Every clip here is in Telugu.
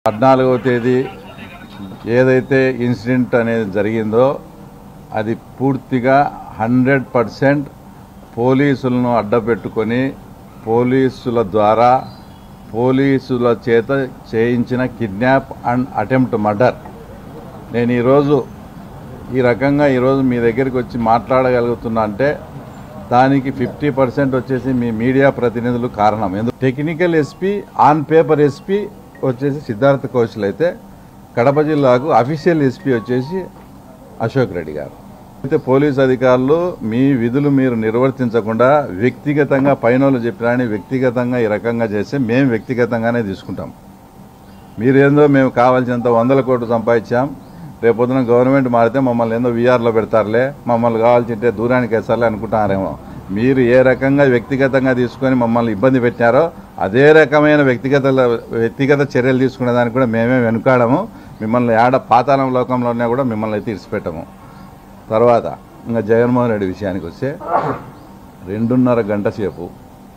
పద్నాలుగవ తేదీ ఏదైతే ఇన్సిడెంట్ అనేది జరిగిందో అది పూర్తిగా హండ్రెడ్ పర్సెంట్ పోలీసులను అడ్డపెట్టుకొని పోలీసుల ద్వారా పోలీసుల చేత చేయించిన కిడ్నాప్ అండ్ అటెంప్ట్ మర్డర్ నేను ఈరోజు ఈ రకంగా ఈరోజు మీ దగ్గరికి వచ్చి మాట్లాడగలుగుతున్నా అంటే దానికి ఫిఫ్టీ పర్సెంట్ వచ్చేసి మీ మీడియా ప్రతినిధులు కారణం ఎందుకు technical SP on paper SP వచ్చేసి సిద్ధార్థ కౌశల్ అయితే కడప జిల్లాకు అఫీషియల్ ఎస్పీ వచ్చేసి అశోక్ రెడ్డి గారు అయితే పోలీస్ అధికారులు మీ విధులు మీరు నిర్వర్తించకుండా వ్యక్తిగతంగా పైనోళ్ళు చెప్పినారని వ్యక్తిగతంగా ఈ రకంగా చేస్తే మేము వ్యక్తిగతంగానే తీసుకుంటాం మీరేందో మేము కావాల్సినంత వందల కోట్లు సంపాదించాం రేపొద్దున గవర్నమెంట్ మారితే మమ్మల్ని ఏందో వీఆర్లో పెడతారులే మమ్మల్ని కావాల్సింటే దూరానికి వేస్తారులే అనుకుంటున్నారేమో మీరు ఏ రకంగా వ్యక్తిగతంగా తీసుకొని మమ్మల్ని ఇబ్బంది పెట్టారో అదే రకమైన వ్యక్తిగత వ్యక్తిగత చర్యలు తీసుకునే దానికి కూడా మేమే వెనుకాడము మిమ్మల్ని ఆడ పాతాళం లోకంలో ఉన్నా కూడా మిమ్మల్ని అయితే ఇడిచిపెట్టము తర్వాత ఇంకా జగన్మోహన్ రెడ్డి విషయానికి వస్తే రెండున్నర గంట సేపు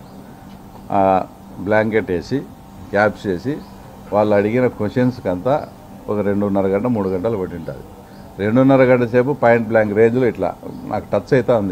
ఆ బ్లాంకెట్ వేసి క్యాప్స్ వేసి వాళ్ళు అడిగిన క్వశ్చన్స్కి అంతా ఒక రెండున్నర గంట మూడు గంటలు పట్టి ఉంటుంది రెండున్నర గంట సేపు పాయింట్ బ్లాంక్ రేంజ్లో ఇట్లా నాకు టచ్ అవుతా ఉంది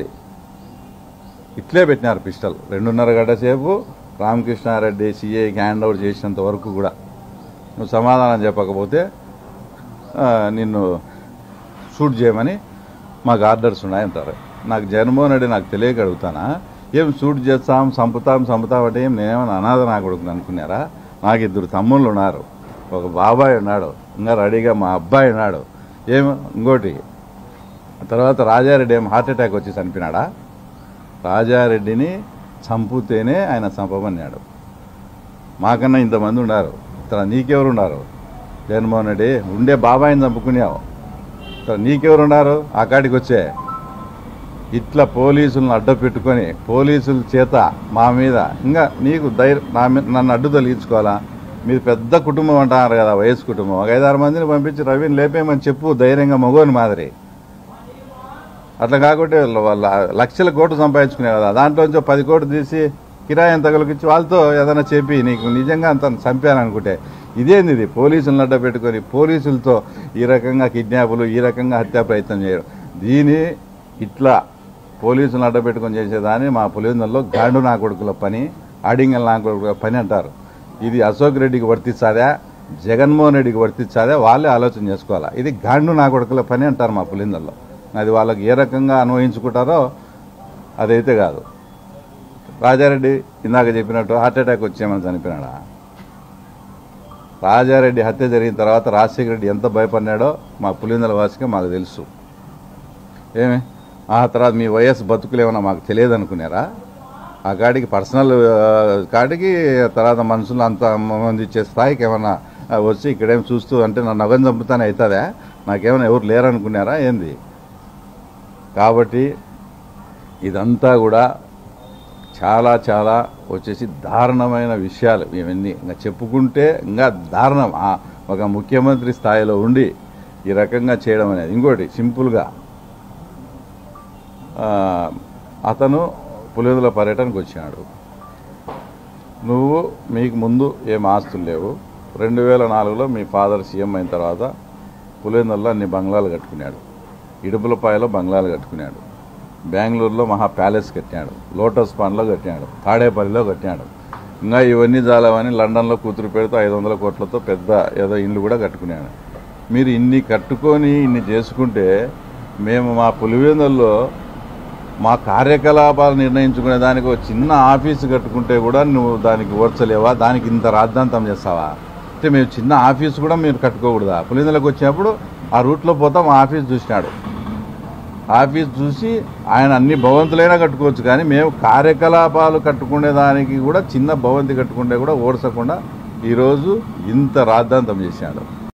ఇట్లే పెట్టినారు పిస్టల్ రెండున్నర గంట సేపు రామకృష్ణారెడ్డి సిఐకి హ్యాండ్ ఓవర్ చేసినంత వరకు కూడా నువ్వు సమాధానం చెప్పకపోతే ఆ, నిన్ను షూట్ చేయమని మాకు ఆర్డర్స్ ఉన్నాయంటారు నాకు జగన్మోహన్ రెడ్డి నాకు తెలియక అడుగుతానా ఏం షూట్ చేస్తాం చంపుతాం చంపుతాం అంటే ఏం నేనేమైనా అనాథ నా కొడుకుని అనుకున్నారా నాకు ఇద్దరు తమ్ముళ్ళు ఉన్నారు ఒక బాబాయ్ ఉన్నాడు ఇంకా రెడీగా మా అబ్బాయి ఉన్నాడు ఏం ఇంకోటి తర్వాత రాజారెడ్డి ఏం హార్ట్ అటాక్ వచ్చి చనిపోయినాడా రాజారెడ్డిని చంపుతేనే ఆయన చంపమన్నాడు మాకన్నా ఇంతమంది ఉన్నారు ఇక్కడ నీకెవరు ఉన్నారు జగన్మోహన్ రెడ్డి ఉండే బాబాయిని చంపుకున్నావు ఇక్కడ నీకెవరు ఉన్నారు ఆ కాడికి వచ్చే ఇట్లా పోలీసులను అడ్డ పెట్టుకొని పోలీసుల చేత మా మీద ఇంకా నీకు ధైర్యం నా మీద నన్ను అడ్డు తొలగించుకోవాలా మీరు పెద్ద కుటుంబం అంటున్నారు కదా వయసు కుటుంబం ఒక ఐదారు మందిని పంపించి రవిని లేపేయమని చెప్పు ధైర్యంగా మగోని మాదిరి అట్లా కాకుంటే వాళ్ళ లక్షల కోట్లు సంపాదించుకునే కదా దాంట్లోంచి పది కోట్లు తీసి కిరాయి తగలకిచ్చి వాళ్ళతో ఏదైనా చెప్పి నీకు నిజంగా అంత చంపాననుకుంటే ఇదేంది ఇది పోలీసులను అడ్డ పెట్టుకొని పోలీసులతో ఈ రకంగా కిడ్నాపులు ఈ రకంగా హత్యా ప్రయత్నం చేయడం దీని ఇట్లా పోలీసులను అడ్డ పెట్టుకొని చేసేదాన్ని మా పులివెందుల్లో గాండు నా కొడుకుల పని ఆడింగల్ నా కొడుకుల పని అంటారు ఇది అశోక్ రెడ్డికి వర్తించాదా జగన్మోహన్ రెడ్డికి వర్తించాదా వాళ్ళే ఆలోచన చేసుకోవాలా ఇది గాండు నా కొడుకుల పని అంటారు మా పులిందల్లో అది వాళ్ళకి ఏ రకంగా అన్వయించుకుంటారో అదైతే కాదు రాజారెడ్డి ఇందాక చెప్పినట్టు హార్ట్ అటాక్ వచ్చేమని చనిపోయినాడా రాజారెడ్డి హత్య జరిగిన తర్వాత రాజశేఖర రెడ్డి ఎంత భయపడినాడో మా పులిందల వాసిగా మాకు తెలుసు ఏమి ఆ తర్వాత మీ వయస్సు బతుకులు ఏమన్నా మాకు తెలియదు అనుకున్నారా ఆ కాడికి పర్సనల్ ఆ, కాడికి తర్వాత మనుషులు అంత మంది ఇచ్చే స్థాయికి ఏమన్నా ఆ, వచ్చి ఇక్కడేం చూస్తూ అంటే నన్ను నగం చంపుతానే అవుతుందా నాకేమైనా ఎవరు లేరనుకున్నారా ఏంది కాబట్టి ఇదంతా కూడా చాలా చాలా వచ్చేసి దారుణమైన విషయాలు ఇవన్నీ ఇంకా చెప్పుకుంటే ఇంకా దారుణం ఆ ఒక ముఖ్యమంత్రి స్థాయిలో ఉండి ఈ రకంగా చేయడం అనేది ఇంకోటి సింపుల్గా ఆ, అతను పులివెందుల పర్యటనకు వచ్చినాడు నువ్వు మీకు ముందు ఏం ఆస్తులు లేవు రెండు వేల నాలుగులో మీ ఫాదర్ సీఎం అయిన తర్వాత పులివెందుల్లో అన్ని బంగ్లాలు కట్టుకున్నాడు ఇడుపులపాయలో బంగ్లాలు కట్టుకున్నాడు బెంగళూరులో మహా ప్యాలెస్ కట్టాడు లోటస్ పాండ్లో కట్టాడు తాడేపల్లిలో కట్టాడు ఇంకా ఇవన్నీ చాలవని లండన్లో కూతురు పెడితే ఐదు వందల కోట్లతో పెద్ద ఏదో ఇల్లు కూడా కట్టుకున్నాడు మీరు ఇన్ని కట్టుకొని ఇన్ని చేసుకుంటే మేము మా పులివెందుల్లో మా కార్యకలాపాలు నిర్ణయించుకునే దానికి ఒక చిన్న ఆఫీసు కట్టుకుంటే కూడా నువ్వు దానికి ఓర్చలేవా దానికి ఇంత రాద్ధాంతం చేస్తావా అంటే మేము చిన్న ఆఫీసు కూడా మీరు కట్టుకోకూడదా పులిందలకు వచ్చినప్పుడు ఆ రూట్లో పోతా మా ఆఫీస్ చూసినాడు ఆఫీస్ చూసి ఆయన అన్ని భవంతులైనా కట్టుకోవచ్చు కానీ మేము కార్యకలాపాలు కట్టుకునే దానికి కూడా చిన్న భవంతి కట్టుకుంటే కూడా ఓడ్చకుండా ఈరోజు ఇంత రాద్ధాంతం చేశాడు